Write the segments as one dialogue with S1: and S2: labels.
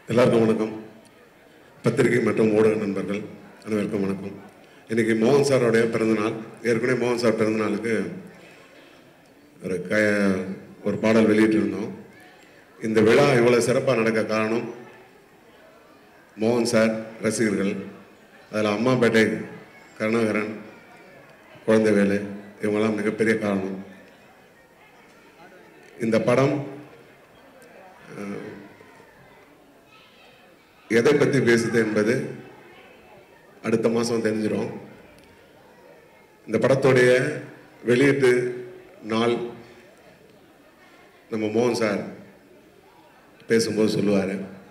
S1: எல்லாருக்கும் வணக்கம் பத்திரிகை மற்றும் ஊடக நண்பர்கள் அனைவருக்கும் வணக்கம் இன்னைக்கு மோகன் சாரோடைய பிறந்தநாள் ஏற்கனவே மோகன் சார் பிறந்தநாளுக்கு ஒரு க ஒரு பாடல் வெளியிட்டிருந்தோம் இந்த விழா இவ்வளோ சிறப்பாக நடக்க காரணம் மோகன் சார் ரசிகர்கள் அதில் அம்மாப்பேட்டை கருணாகரன் குழந்தைவேலு இவங்கெல்லாம் மிகப்பெரிய காரணம் இந்த படம் எதை பற்றி பேசுது என்பது அடுத்த மாதம் தெரிஞ்சிடும் இந்த படத்துடைய வெளியீட்டு நாள் நம்ம மோகன் சார் பேசும்போது சொல்லுவார்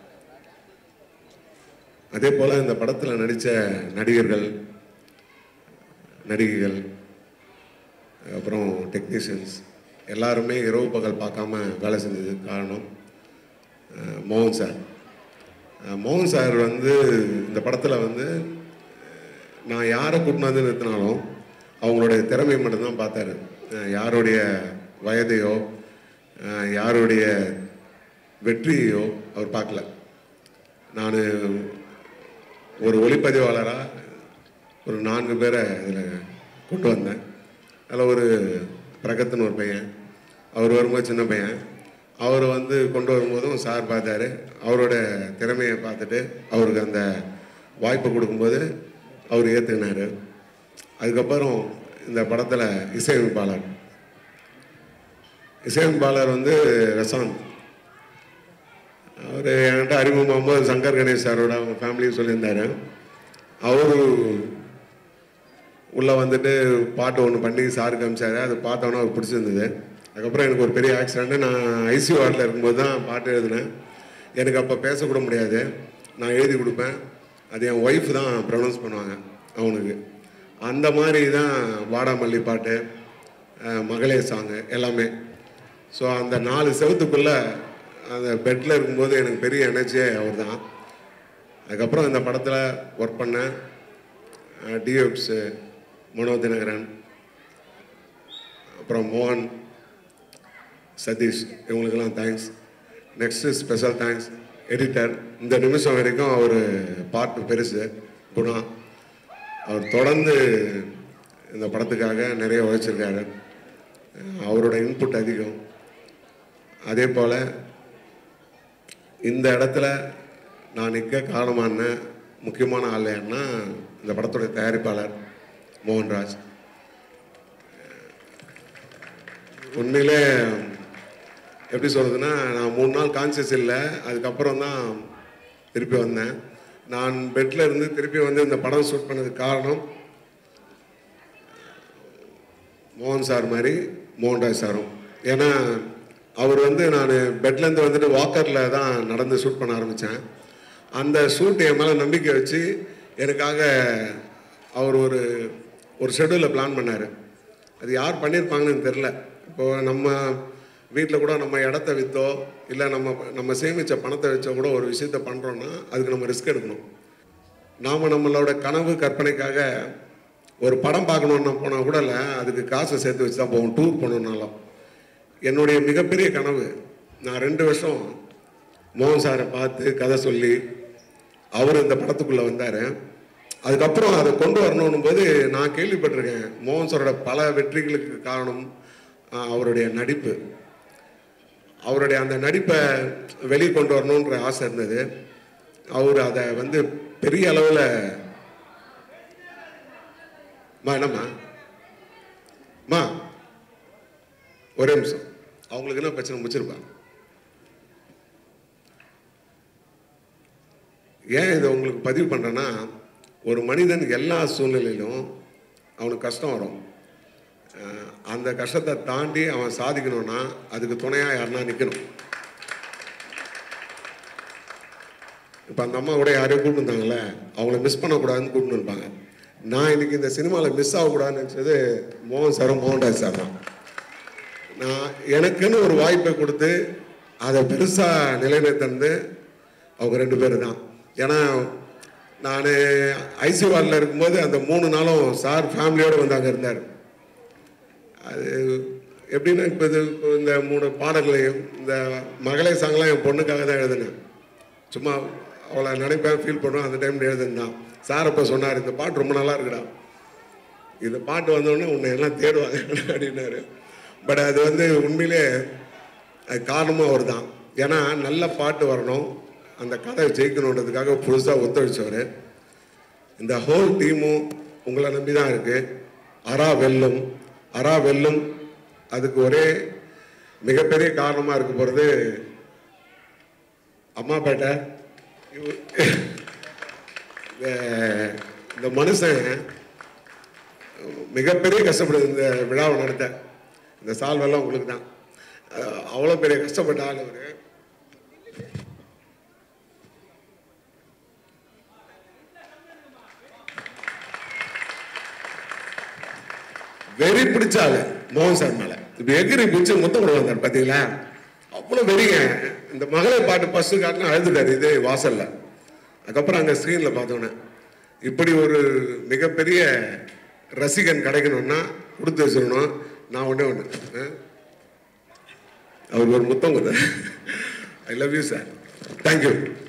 S1: அதே போல் இந்த படத்தில் நடித்த நடிகர்கள் நடிகைகள் அப்புறம் டெக்னீஷியன்ஸ் எல்லாருமே இரவு பகல் பார்க்காம வேலை செஞ்சதுக்கு காரணம் அஹ், மோகன் சார் அஹ், மோகன் சார் வந்து இந்த படத்தில் வந்து நான் யாரை கூட்டினு வந்து நிறுத்தினாலும் அவங்களுடைய திறமையை மட்டும்தான் பார்த்தாரு அஹ், யாருடைய வயதையோ அஹ், யாருடைய வெற்றியையோ அவர் பார்க்கல நான் ஒரு ஒளிப்பதிவாளராக ஒரு நான்கு பேரை இதில் கொண்டு வந்தேன் அதில் ஒரு பிரகத்துன்னு ஒரு பையன் அவர் வரும்போது சின்ன பையன் அவர் வந்து கொண்டு வரும்போதும் சார் பார்த்தாரு அவரோட திறமையை பார்த்துட்டு அவருக்கு அந்த வாய்ப்பை கொடுக்கும்போது அவர் ஏற்றுக்கினார் அதுக்கப்புறம் இந்த படத்தில் இசையமைப்பாளர் இசையமைப்பாளர் வந்து ரசாந்த் அவர் என்கிட்ட அறிமுகமாகும்போது சங்கர் கணேஷ் சாரோட அவங்க ஃபேமிலியும் சொல்லியிருந்தாரு அவரு உள்ளே வந்துட்டு பாட்டு ஒன்று பண்ணி சாருக்கு காமிச்சாரு அது பார்த்தோன்னே அவருக்கு பிடிச்சிருந்தது அதுக்கப்புறம் எனக்கு ஒரு பெரிய ஆக்சிடென்ட் நான் ஐசி வார்டில் இருக்கும்போது தான் பாட்டு எழுதினேன் எனக்கு அப்போ பேசக்கூட முடியாது நான் எழுதி கொடுப்பேன் அது என் ஒய்ஃப் தான் ப்ரொனவுன்ஸ் பண்ணுவாங்க அவனுக்கு அந்த மாதிரி தான் வாடாமல்லி பாட்டு அஹ், மகளே சாங்கு எல்லாமே ஸோ அந்த நாலு செவத்துக்குள்ளே அந்த பெட்டில் இருக்கும்போது எனக்கு பெரிய எனர்ஜியே அவர் தான் அதுக்கப்புறம் இந்த படத்தில் ஒர்க் பண்ணேன் டிஎப்ஸு மனோ தினகரன் அப்புறம் மோகன் சதீஷ் இவங்களுக்கெல்லாம் thanks next special thanks editor இந்த நிமிஷம் வரைக்கும் அவர் பார்ட் பெருசு குணா அவர் தொடர்ந்து இந்த படத்துக்காக நிறைய உழைச்சிருக்காரு அவரோட இன்புட் அதிகம் அதே போல் இந்த இடத்துல நான் நிற்க காரணமான முக்கியமான ஆள் யாருன்னா இந்த படத்தோட தயாரிப்பாளர் மோகன்ராஜ் உண்மையிலே எப்படி சொல்கிறதுன்னா நான் மூணு நாள் கான்சியஸ் இல்லை அதுக்கப்புறம் தான் திருப்பி வந்தேன் நான் பெட்டில் இருந்து திருப்பி வந்து இந்த படம் ஷூட் பண்ணதுக்கு காரணம் மோகன் சார் மாதிரி மோகன்ராஜ் சாரும் ஏன்னா அவர் வந்து நான் பெட்லேருந்து வந்துட்டு வாக்கரில் தான் நடந்து ஷூட் பண்ண ஆரம்பித்தேன் அந்த ஷூட் என் மேலே நம்பிக்கை வச்சு எனக்காக அவர் ஒரு ஒரு ஷெடியூலில் பிளான் பண்ணார் அது யார் பண்ணியிருப்பாங்கன்னு எனக்கு தெரில இப்போ நம்ம வீட்டில் கூட நம்ம இடத்த விற்றோ இல்லை நம்ம நம்ம சேமித்த பணத்தை வச்சோ கூட ஒரு விஷயத்த பண்ணுறோன்னா அதுக்கு நம்ம ரிஸ்க் எடுக்கணும் நாம் நம்மளோட கனவு கற்பனைக்காக ஒரு படம் பார்க்கணுன்னு போனால் கூட இல்லை அதுக்கு காசை சேர்த்து வச்சு தான் போவோம் டூர் போகணுன்னாலும் என்னுடைய மிகப்பெரிய கனவு நான் ரெண்டு வருஷம் மோகன் சாரை பார்த்து கதை சொல்லி அவர் இந்த படத்துக்குள்ளே வந்தார் அதுக்கப்புறம் அதை கொண்டு வரணும் போது நான் கேள்விப்பட்டிருக்கேன் மோகன் சாரோட பல வெற்றிகளுக்கு காரணம் ஆஹ், அவருடைய நடிப்பு அவருடைய அந்த நடிப்பை வெளியே கொண்டு வரணுன்ற ஆசை இருந்தது அவர் அதை வந்து பெரிய அளவில் மா என்னம்மா மா ஒரே நிமிஷம் அவங்களுக்கு என்ன பிரச்சனை முடிச்சிருப்பாங்க ஏன் இதை உங்களுக்கு பதிவு பண்ணுறேன்னா ஒரு மனிதன் எல்லா சூழ்நிலையிலும் அவனுக்கு கஷ்டம் வரும் அஹ் அந்த கஷ்டத்தை தாண்டி அவன் சாதிக்கணும்னா அதுக்கு துணையாக யாருன்னா நிற்கணும் இப்போ அந்த அம்மா கூட யாரையும் கூப்பிட்டு இருந்தாங்கல்ல அவங்கள மிஸ் பண்ணக்கூடாதுன்னு கூப்பிட்டு இருப்பாங்க நான் இன்னைக்கு இந்த சினிமாவில் மிஸ் ஆகக்கூடாதுன்னு நினச்சது மோகன் சாரும் மோகன்ராஜ் சார் தான் நான் எனக்குன்னு ஒரு வாய்ப்பை கொடுத்து அதை பெருசாக நிலைநிறுத்தந்து அவங்க ரெண்டு பேர் தான் ஏன்னா நான் ஐசி வார்டில் இருக்கும்போது அந்த மூணு நாளும் சார் ஃபேமிலியோடு வந்து அங்கே இருந்தார் அது எப்படின்னா இப்போ இது இப்போ இந்த மூணு பாடல்களையும் இந்த மகளே சாங்லாம் என் பொண்ணுக்காக தான் எழுதினேன் சும்மா அவளை நினைப்பேன் ஃபீல் பண்ணுவேன் அந்த டைமில் எழுதுந்தான் சார் அப்போ சொன்னார் இந்த பாட்டு ரொம்ப நல்லா இருக்குடா இந்த பாட்டு வந்தோடனே உன்னை எல்லாம் தேடுவாங்க அப்படின்னாரு பட் அது வந்து உண்மையிலே அது காரணமும் அவர் தான் ஏன்னா நல்ல பாட்டு வரணும் அந்த கதை ஜெயிக்கணுன்றதுக்காக புதுசாக ஒத்துழைச்சவர் இந்த ஹோல் டீமும் உங்களை நம்பி தான் இருக்கு அரா வெல்லும் அரா வெல்லும் அதுக்கு ஒரே மிகப்பெரிய காரணமாக இருக்க போகிறது அம்மாப்பேட்டை இவ- இந்த- இந்த மனுஷன் மிகப்பெரிய கஷ்டப்படுது இந்த விழாவை நடத்த இந்த சால்வெல்லாம் உங்களுக்கு தான் அவ்வளோ பெரிய கஷ்டப்பட்ட ஆள் அவர் வெறி பிடிச்ச ஆளு மோகன் சார் மேல இப்ப எகிரி பிடிச்சி முத்தம் கூட வந்தார் பாத்தீங்களா அவ்வளவு வெறிங்க இந்த மகளிர் பாட்டு ஃபர்ஸ்ட் காட்டினா அழுதுட்டாரு இதே வாசல்ல அதுக்கப்புறம் அங்க ஸ்க்ரீன்ல பார்த்தோன்னே இப்படி ஒரு மிகப்பெரிய ரசிகன் கிடைக்கணும்னா கொடுத்து வச்சிடணும் நான் ஒண்ணே ஒன்று அவர் ஒரு முத்தம் கொடுத்தேன் I love you sir thank you